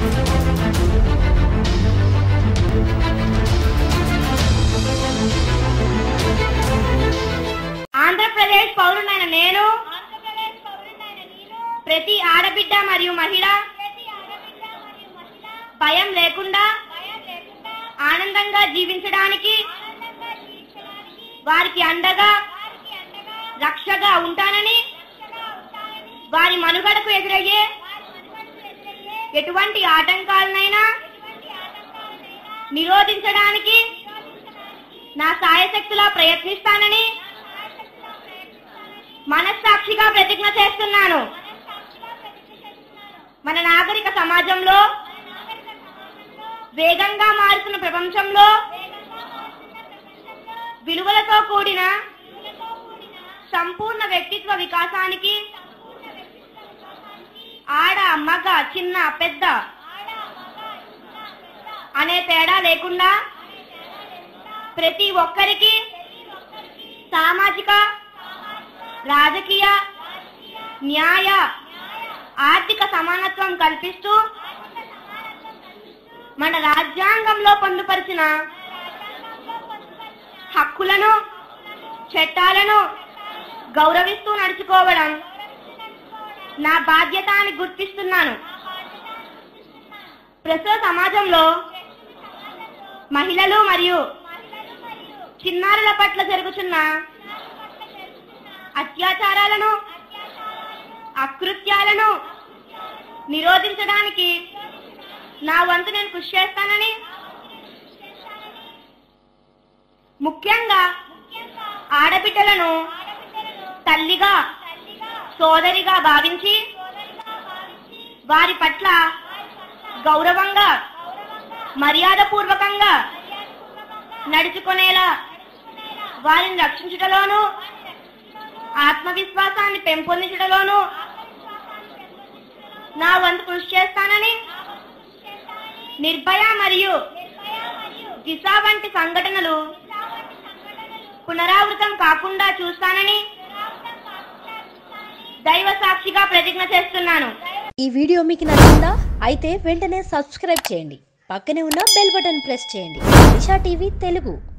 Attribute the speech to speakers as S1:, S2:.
S1: ఆంధ్రప్రదేశ్ పౌరునైన నేను
S2: ఆంధ్రప్రదేశ్ పౌరుడైన నేను
S1: ప్రతి ఆడబిడ్డ మరియు మహిళ
S2: ప్రతి ఆడబిడ్డ మరియు మహిళ
S1: భయం లేకుండా
S2: భయం లేకుండా
S1: ఆనందంగా జీవించడానికి
S2: ఆనందంగా జీవించడానికి
S1: వారికి అండగా
S2: వారికి అండగా
S1: రక్షగా ఉంటానని
S2: రక్షగా ఉంటానని
S1: వారి మనుగడకు ఎదురయ్యే
S2: వారి మనుగడకు ఎదురయ్యే
S1: ఎటువంటి ఆటంకాలనైనా
S2: ఎటువంటి ఆటంకాలనైనా
S1: నిరోధించడానికి
S2: నిరోధించడానికి
S1: నా సాయశక్తులా ప్రయత్నిస్తానని
S2: సాయశక్తిగా ప్రయత్నిస్తానని
S1: మనస్సాక్షిగా ప్రతిజ్ఞ చేస్తున్నాను
S2: మనస్సాక్షిగా ప్రతిజ్ఞ చేస్తున్నాను
S1: మన నాగరిక సమాజంలో
S2: మన నాగరిక సమాజంలో
S1: వేగంగా మారుతున్న ప్రపంచంలో
S2: వేగంగా మారుతున్న ప్రపంచంలో
S1: విలువలతో కూడిన
S2: విలువలతో కూడిన
S1: సంపూర్ణ వ్యక్తిత్వ వికాసానికి
S2: సంపూర్ణ వ్యక్తిత్వ వికాసానికి
S1: ఆడ మగ చిన్న పెద్ద
S2: ఆడ మగ చిన్న పెద్ద
S1: అనే తేడా లేకుండా
S2: అనే తేడా లేకుండా
S1: ప్రతి ఒక్కరికి
S2: ప్రతి ఒక్కరికి
S1: సామాజిక
S2: సామాజిక
S1: రాజకీయ
S2: రాజకీయ
S1: న్యాయ
S2: న్యాయ
S1: ఆర్థిక సమానత్వం కల్పిస్తూ
S2: ఆర్థిక సమానత్వం కల్పిస్తూ
S1: మన రాజ్యాంగంలో పొందుపరిచిన
S2: రాజ్యాంగంలో పొందుపరిచిన
S1: హక్కులను చట్టాలను గౌరవిస్తూ నడుచుకోవడం నా బాధ్యత అని గుర్తిస్తున్నాను ప్రస్తుత సమాజంలో మహిళలు మరియు
S2: మహిళలు మరియు
S1: చిన్నారుల పట్ల జరుగుతున్న
S2: పట్ల జరుగుతున్న
S1: అత్యాచారాలను
S2: అత్యాచారాలను
S1: అకృత్యాలను నిరోధించడానికి నా వంతు నేను కృషి చేస్తానని ముఖ్యంగా
S2: ముఖ్యంగా
S1: ఆడబిడ్డలను
S2: ఆడబిడ్డలను
S1: తల్లిగా
S2: తల్లిగా
S1: సోదరిగా భావించి
S2: సోదరిగా భావించి
S1: వారి పట్ల
S2: వారి పట్ల
S1: గౌరవంగా
S2: గౌరవంగా
S1: మర్యాదపూర్వకంగా
S2: మర్యాదపూర్వకంగా
S1: నడుచుకునేలా
S2: నడుచుకునేలా
S1: వారిని రక్షించుటలోను
S2: వారిని రక్షించడంలో
S1: ఆత్మవిశ్వాసాన్ని పెంపొందించడంలోను
S2: ఆత్మవిశ్వాసాన్ని పెంపొందించడంలో
S1: నా వంతు కృషి చేస్తానని
S2: నా వంతు కృషి చేస్తానని
S1: నిర్భయ మరియు
S2: నిర్భయ మరియు
S1: దిశ వంటి సంఘటనలు
S2: దిశ వంటి సంఘటనలు
S1: పునరావృతం కాకుండా చూస్తానని
S2: పునరావృతం కాకుండా చూస్తానని
S1: దైవ సాక్షిగా ప్రతిజ్ఞ చేస్తున్నాను
S3: ఈ వీడియో మీకు నచ్చిందా అయితే వెంటనే సబ్స్క్రైబ్ చేయండి పక్కనే ఉన్న బెల్ బటన్ ప్రెస్ చేయండి దిశా టీవీ తెలుగు